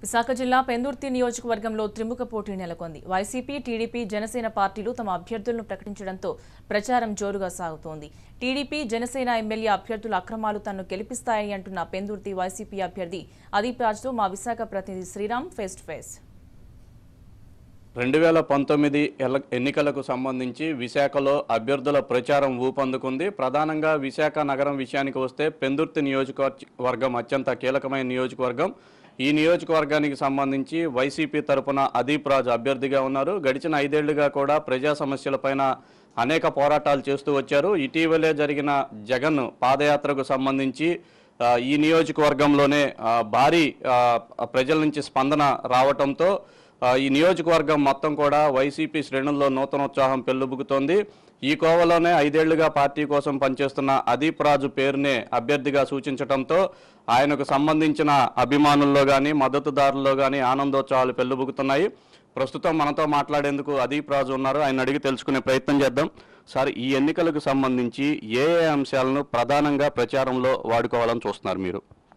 విశాఖ జిల్లా పెందుర్తి నియోజకవర్గంలో త్రిముఖ పోటీ నెలకొంది వైసీపీ టీడీపీ జనసేన పార్టీలు తమ అభ్యర్థులను ప్రకటించడంతో ప్రచారం జోరుగా సాగుతోంది టీడీపీ జనసేన ఎమ్మెల్యే అభ్యర్థుల అక్రమాలు తనను గెలిపిస్తాయని అంటున్న పెందుర్తి వైసీపీ అభ్యర్థి అదీప్ రాజ్తో మా విశాఖ ప్రతినిధి శ్రీరామ్ ఫేస్ టు ఫేస్ రెండు వేల పంతొమ్మిది ఎల- ఎన్నికలకు సంబంధించి విశాఖలో అభ్యర్థుల ప్రచారం ఊపందుకుంది ప్రధానంగా విశాఖ నగరం విషయానికి వస్తే పెందుర్తి నియోజకవర్గం అత్యంత కీలకమైన నియోజకవర్గం ఈ నియోజకవర్గానికి సంబంధించి వైసీపీ తరపున అదీప్ రాజు అభ్యర్థిగా ఉన్నారు గడిచిన ఐదేళ్లుగా కూడా ప్రజా సమస్యలపైన అనేక పోరాటాలు చేస్తూ వచ్చారు ఇటీవలే జరిగిన జగన్ పాదయాత్రకు సంబంధించి ఆ, ఈ నియోజకవర్గంలోనే ఆ, భారీ ఆ, ప్రజల నుంచి స్పందన రావటంతో ఆ, ఈ నియోజకవర్గం మొత్తం కూడా వైసీపీ శ్రేణుల్లో నూతనోత్సాహం పెల్లుబుకుతోంది ఈ కోవలోనే ఐదేళ్లుగా పార్టీ కోసం పనిచేస్తున్న అదీప్ రాజు పేరునే అభ్యర్థిగా సూచించడంతో ఆయనకు సంబంధించిన అభిమానుల్లో కానీ మద్దతుదారుల్లో కానీ ఆనందోత్సవాలు పెల్లుబుకుతున్నాయి ప్రస్తుతం మనతో మాట్లాడేందుకు అదీప్ రాజు ఉన్నారు ఆయన అడిగి తెలుసుకునే ప్రయత్నం చేద్దాం సార్ ఈ ఎన్నికలకు సంబంధించి ఏ ఏ అంశాలను ప్రధానంగా ప్రచారంలో వాడుకోవాలని చూస్తున్నారు మీరు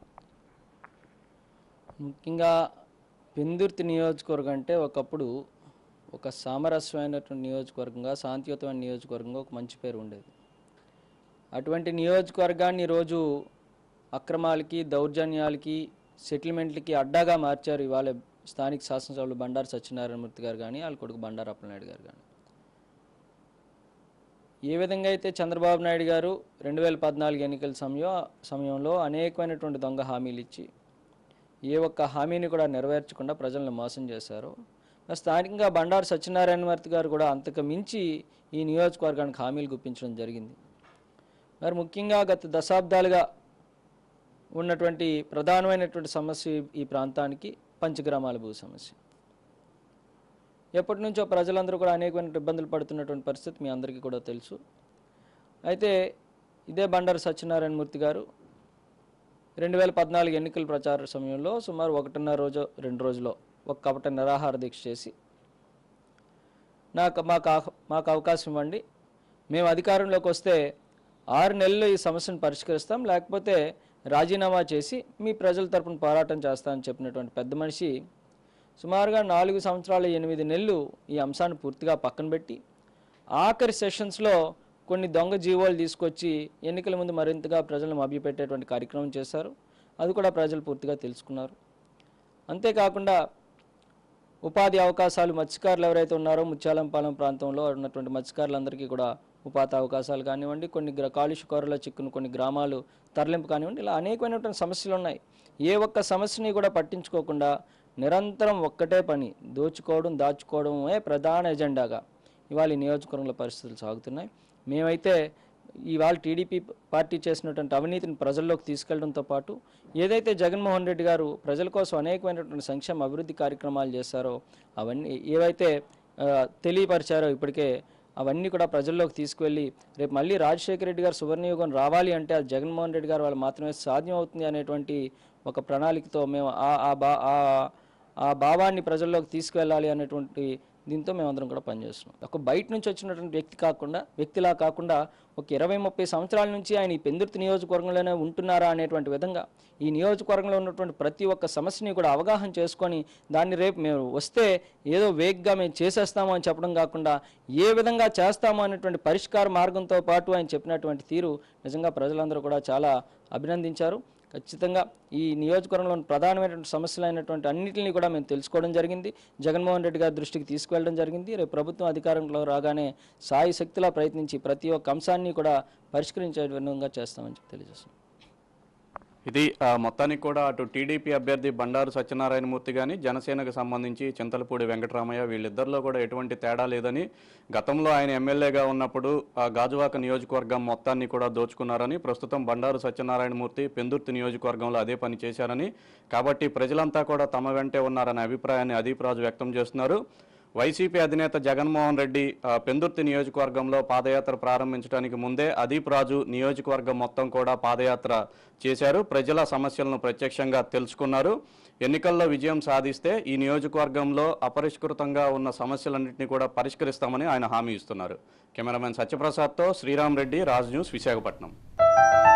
ముఖ్యంగా పెందుర్తి నియోజకవర్గం అంటే ఒకప్పుడు ఒక సామరస్యమైనటువంటి నియోజకవర్గంగా శాంతియుతమైన నియోజకవర్గంగా ఒక మంచి పేరు ఉండేది అటువంటి నియోజకవర్గాన్ని ఈరోజు అక్రమాలకి దౌర్జన్యాలకి సెటిల్మెంట్లకి అడ్డాగా మార్చారు ఇవాళ స్థానిక శాసనసభ్యులు బండారు సత్యనారాయణమూర్తి గారు కానీ వాళ్ళ కొడుకు బండారు అప్పలనాయుడు గారు కానీ ఏ విధంగా అయితే చంద్రబాబు నాయుడు గారు రెండు వేల పద్నాలుగు ఎన్నికల సమయం సమయంలో అనేకమైనటువంటి దొంగ హామీలు ఇచ్చి ఏ ఒక్క హామీని కూడా నెరవేర్చకుండా ప్రజలను మోసం చేశారు మరి స్థానికంగా బండారు సత్యనారాయణమూర్తి గారు కూడా అంతకు మించి ఈ నియోజకవర్గానికి హామీలు గుప్పించడం జరిగింది మరి ముఖ్యంగా గత దశాబ్దాలుగా ఉన్నటువంటి ప్రధానమైనటువంటి సమస్య ఈ- ఈ ప్రాంతానికి పంచగ్రామాల భూ సమస్య ఎప్పటి నుంచో ప్రజలందరూ కూడా అనేకమైన ఇబ్బందులు పడుతున్నటువంటి పరిస్థితి మీ అందరికీ కూడా తెలుసు అయితే ఇదే బండారు సత్యనారాయణమూర్తి గారు రెండు వేల పద్నాలుగు ఎన్నికల ప్రచార సమయంలో సుమారు ఒకటిన్నర రోజు రెండు రోజులో ఒక కపట నిరాహార దీక్ష చేసి నాకు మాకు ఆహ్- మాకు అవకాశం ఇవ్వండి మేము అధికారంలోకి వస్తే ఆరు నెలల్లో ఈ సమస్యను పరిష్కరిస్తాం లేకపోతే రాజీనామా చేసి మీ ప్రజల తరపున పోరాటం చేస్తామని చెప్పినటువంటి పెద్ద మనిషి సుమారుగా నాలుగు సంవత్సరాల ఎనిమిది నెలలు ఈ అంశాన్ని పూర్తిగా పక్కన పెట్టి ఆఖరి సెషన్స్లో కొన్ని దొంగ జీవోలు తీసుకొచ్చి ఎన్నికల ముందు మరింతగా ప్రజలను మభ్యపెట్టేటువంటి కార్యక్రమం చేశారు అది కూడా ప్రజలు పూర్తిగా తెలుసుకున్నారు అంతేకాకుండా ఉపాధి అవకాశాలు మత్స్యకారులు ఎవరైతే ఉన్నారో ముత్యాలంపాలెం ప్రాంతంలో ఉన్నటువంటి మత్స్యకారులందరికీ కూడా ఉపాధి అవకాశాలు కానివ్వండి కొన్ని గ్ర కాలుష్య కోరలో చిక్కున్న కొన్ని గ్రామాలు తరలింపు కానివ్వండి ఇలా అనేకమైనటువంటి సమస్యలు ఉన్నాయి ఏ ఒక్క సమస్యని కూడా పట్టించుకోకుండా నిరంతరం ఒక్కటే పని దోచుకోవడం దాచుకోవడమే ప్రధాన ఎజెండాగా ఇవాళ ఈ నియోజకవర్గంలో పరిస్థితులు సాగుతున్నాయి మేమైతే ఇవాళ టీడీపీ పార్టీ చేసినటువంటి అవినీతిని ప్రజల్లోకి తీసుకెళ్లడంతో పాటు ఏదైతే జగన్మోహన్ రెడ్డి గారు ప్రజల కోసం అనేకమైనటువంటి సంక్షేమ అభివృద్ధి కార్యక్రమాలు చేశారో అవన్నీ ఏవైతే ఆ, తెలియపరిచారో ఇప్పటికే అవన్నీ కూడా ప్రజల్లోకి తీసుకువెళ్ళి రేపు మళ్ళీ రాజశేఖర రెడ్డి గారు సువర్ణయుగం రావాలి అంటే అది జగన్మోహన్ రెడ్డి గారు వాళ్ళు మాత్రమే సాధ్యం అవుతుంది అనేటువంటి ఒక ప్రణాళికతో మేము ఆ ఆ బా ఆ- ఆ భావాన్ని ప్రజల్లోకి తీసుకువెళ్ళాలి అనేటువంటి దీంతో మేమందరం కూడా పనిచేస్తున్నాం ఒక బయట నుంచి వచ్చినటువంటి వ్యక్తి కాకుండా వ్యక్తిలా కాకుండా ఒక ఇరవై ముప్పై సంవత్సరాల నుంచి ఆయన ఈ పెందుర్తి నియోజకవర్గంలోనే ఉంటున్నారా అనేటువంటి విధంగా ఈ నియోజకవర్గంలో ఉన్నటువంటి ప్రతి ఒక్క సమస్యని కూడా అవగాహన చేసుకొని దాన్ని రేపు మేము వస్తే ఏదో వేగ్గా మేము చేసేస్తాము అని చెప్పడం కాకుండా ఏ విధంగా చేస్తాము అనేటువంటి పరిష్కార మార్గంతో పాటు ఆయన చెప్పినటువంటి తీరు నిజంగా ప్రజలందరూ కూడా చాలా అభినందించారు ఖచ్చితంగా ఈ నియోజకవర్గంలో ప్రధానమైనటువంటి సమస్యలు అయినటువంటి అన్నింటినీ కూడా మేము తెలుసుకోవడం జరిగింది జగన్మోహన్ రెడ్డి గారి దృష్టికి తీసుకువెళ్ళడం జరిగింది రేపు ప్రభుత్వం అధికారంలో రాగానే సాయి శక్తిలా ప్రయత్నించి ప్రతి ఒక్క అంశాన్ని కూడా పరిష్కరించే విధంగా చేస్తామని చెప్పి తెలియజేస్తున్నాం ఇది ఆ, మొత్తానికి కూడా అటు టీడీపీ అభ్యర్థి బండారు సత్యనారాయణమూర్తి కానీ జనసేనకు సంబంధించి చింతలపూడి వెంకటరామయ్య వీళ్ళిద్దరిలో కూడా ఎటువంటి తేడా లేదని గతంలో ఆయన ఎమ్మెల్యేగా ఉన్నప్పుడు ఆ గాజువాక నియోజకవర్గం మొత్తాన్ని కూడా దోచుకున్నారని ప్రస్తుతం బండారు సత్యనారాయణమూర్తి పెందుర్తి నియోజకవర్గంలో అదే పని చేశారని కాబట్టి ప్రజలంతా కూడా తమ వెంటే ఉన్నారనే అభిప్రాయాన్ని అదీప్ రాజు వ్యక్తం చేస్తున్నారు వైసీపీ అధినేత జగన్మోహన్ రెడ్డి ఆ, పెందుర్తి నియోజకవర్గంలో పాదయాత్ర ప్రారంభించడానికి ముందే అదీప్ రాజు నియోజకవర్గం మొత్తం కూడా పాదయాత్ర చేశారు ప్రజల సమస్యలను ప్రత్యక్షంగా తెలుసుకున్నారు ఎన్నికల్లో విజయం సాధిస్తే ఈ నియోజకవర్గంలో అపరిష్కృతంగా ఉన్న సమస్యలన్నింటినీ కూడా పరిష్కరిస్తామని ఆయన హామీ ఇస్తున్నారు కెమెరామెన్ సత్యప్రసాద్తో శ్రీరామ్ రెడ్డి రాజ్ న్యూస్ విశాఖపట్నం